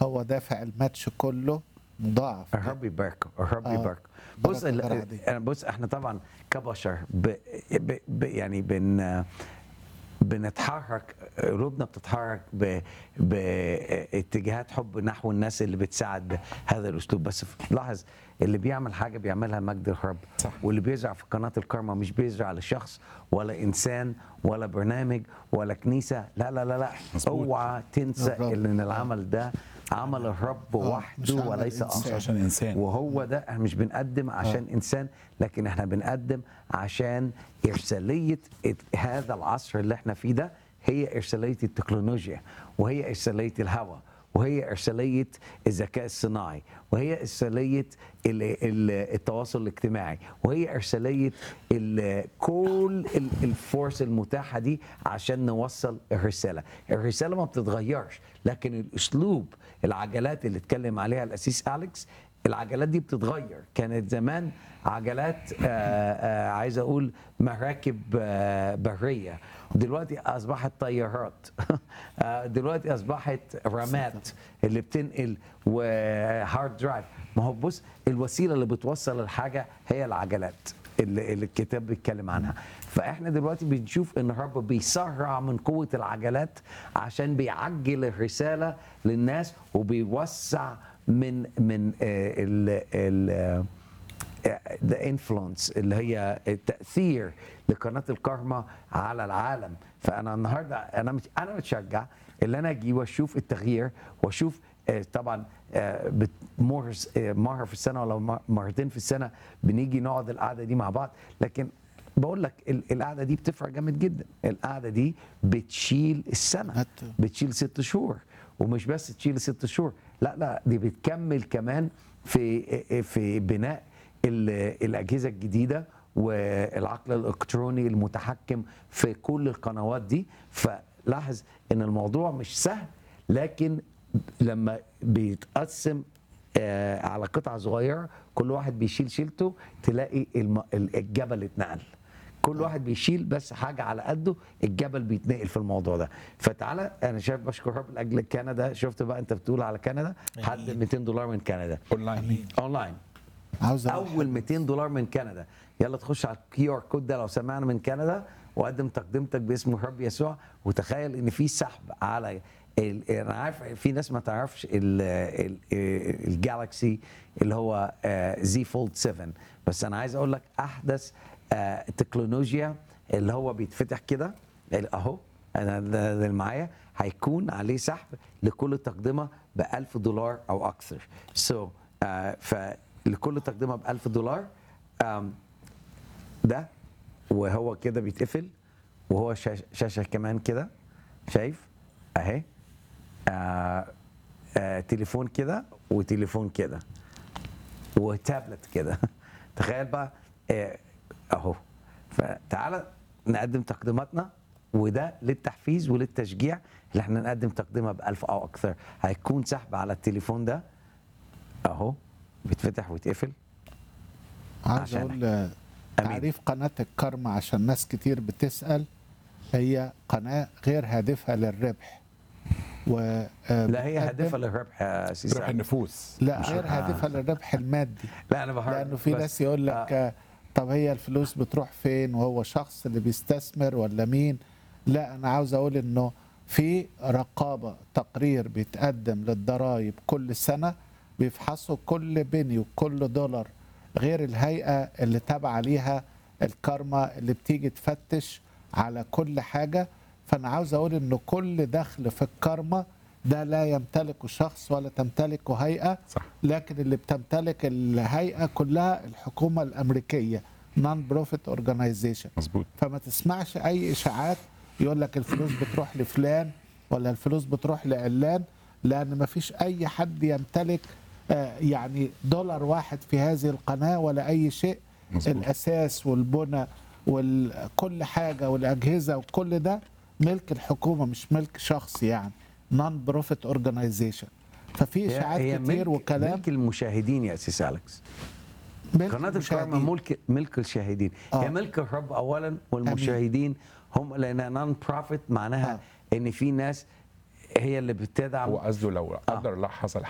هو دافع الماتش كله مضاعف الرب يباركه الرب آه. يباركه بص بركة ال- غير عادية. أنا بص احنا طبعا كبشر ب ب ب يعني بن بنتحرك قلوبنا بتتحرك ب باتجاهات حب نحو الناس اللي بتساعد بهذا الاسلوب بس لاحظ اللي بيعمل حاجه بيعملها مجد الرب صح. واللي بيزرع في قناه الكرمه مش بيزرع لشخص ولا انسان ولا برنامج ولا كنيسه لا لا لا لا مظبوط. اوعى تنسى الرب. ان العمل ده عمل الرب مش وحده عمل وليس إنسان. مش اخر عشان انسان وهو ده احنا مش بنقدم عشان انسان لكن احنا بنقدم عشان ارساليه هذا العصر اللي احنا فيه ده هي ارساليه التكنولوجيا وهي ارساليه الهواء وهي ارساليه الذكاء الصناعي وهي ارساليه ال- ال- التواصل الاجتماعي وهي ارساليه ال- كل ال- الفورس المتاحه دي عشان نوصل الرساله الرساله ما بتتغيرش لكن الاسلوب العجلات اللي اتكلم عليها الاسيس اليكس العجلات دي بتتغير كانت زمان عجلات آه، آه، عايز اقول مراكب آه، بريه دلوقتي اصبحت طيارات آه، دلوقتي اصبحت رامات اللي بتنقل وهارد درايف ما هو بص الوسيله اللي بتوصل الحاجه هي العجلات اللي اللي الكتاب بيتكلم عنها فاحنا دلوقتي بنشوف ان الرب بيسرع من قوه العجلات عشان بيعجل الرساله للناس وبيوسع من من ال ال ذا انفلونس اللي هي التاثير لقناه الكارما على العالم فانا النهارده انا مش انا متشجع اللي انا اجي واشوف التغيير واشوف آه، طبعا آه، بت- مره آه، مره في السنه ولا م- مرتين في السنه بنيجي نقعد القعده دي مع بعض لكن بقول لك ال- القعده دي بتفرق جامد جدا القعده دي بتشيل السنه هت- بتشيل ست شهور ومش بس تشيل ست شهور لا لا دي بتكمل كمان في في بناء ال- الاجهزه الجديده والعقل الالكتروني المتحكم في كل القنوات دي فلاحظ ان الموضوع مش سهل لكن لما بيتقسم آه، على قطع صغيره كل واحد بيشيل شيلته تلاقي الم- الجبل اتنقل كل واحد بيشيل بس حاجه على قده الجبل بيتنقل في الموضوع ده فتعالى انا شايف بشكر رب لاجل كندا شفت بقى انت بتقول على كندا حد 200 دولار من كندا اونلاين اونلاين عاوز أقول اول 200 دولار من كندا يلا تخش على الكيو ار كود ده لو سمعنا من كندا وقدم تقدمتك باسم الرب يسوع وتخيل ان في سحب على ال- انا عارف في ناس ما تعرفش ال- ال- الجالكسي اللي هو زي فولد 7 بس انا عايز اقول لك احدث آه، تكنولوجيا اللي هو بيتفتح كده ال- اهو انا ده ده اللي معايا هيكون عليه سحب لكل تقدمه ب 1000 دولار او اكثر سو so, فلكل تقدمه ب 1000 دولار آم، ده وهو كده بيتقفل وهو شاشه, شاشة كمان كده شايف اهي آه آه تليفون كده وتليفون كده وتابلت كده تخيل بقى آه، اهو فتعالى نقدم تقديماتنا وده للتحفيز وللتشجيع اللي احنا نقدم تقديمها ب 1000 او اكثر هيكون سحب على التليفون ده اهو بيتفتح ويتقفل عاوز عشانك. اقول آه، أمين. تعريف قناه الكرم عشان ناس كتير بتسال هي قناه غير هادفه للربح و آه، لا هي بتقدم- هادفه للربح يا سيسي روح النفوس لا مش غير آه. هادفه للربح المادي لا انا بحرك لانه في ناس يقول لك آه، طب هي الفلوس بتروح فين وهو شخص اللي بيستثمر ولا مين لا انا عاوز اقول انه في رقابه تقرير بيتقدم للضرائب كل سنه بيفحصوا كل بني وكل دولار غير الهيئه اللي تابعه ليها الكارما اللي بتيجي تفتش على كل حاجه فانا عاوز اقول انه كل دخل في الكارما ده لا يمتلكه شخص ولا تمتلكه هيئه صح لكن اللي بتمتلك الهيئه كلها الحكومه الامريكيه نون بروفيت اورجانيزيشن مظبوط فما تسمعش اي اشاعات يقول لك الفلوس بتروح لفلان ولا الفلوس بتروح لعلان لان ما فيش اي حد يمتلك آه، يعني دولار واحد في هذه القناه ولا اي شيء مظبوط. الاساس والبنى وكل حاجه والاجهزه وكل ده ملك الحكومه مش ملك شخص يعني نون بروفيت اورجانيزيشن ففي هي- اشاعات هي كتير ملك وكلام ملك المشاهدين يا سيس اليكس ملك قناه المشاهدين. الكرامه ملك ملك الشاهدين آه. هي ملك الرب اولا والمشاهدين هم لان نون بروفيت معناها آه. ان في ناس هي اللي بتدعم هو قصده لو قدر الله حصل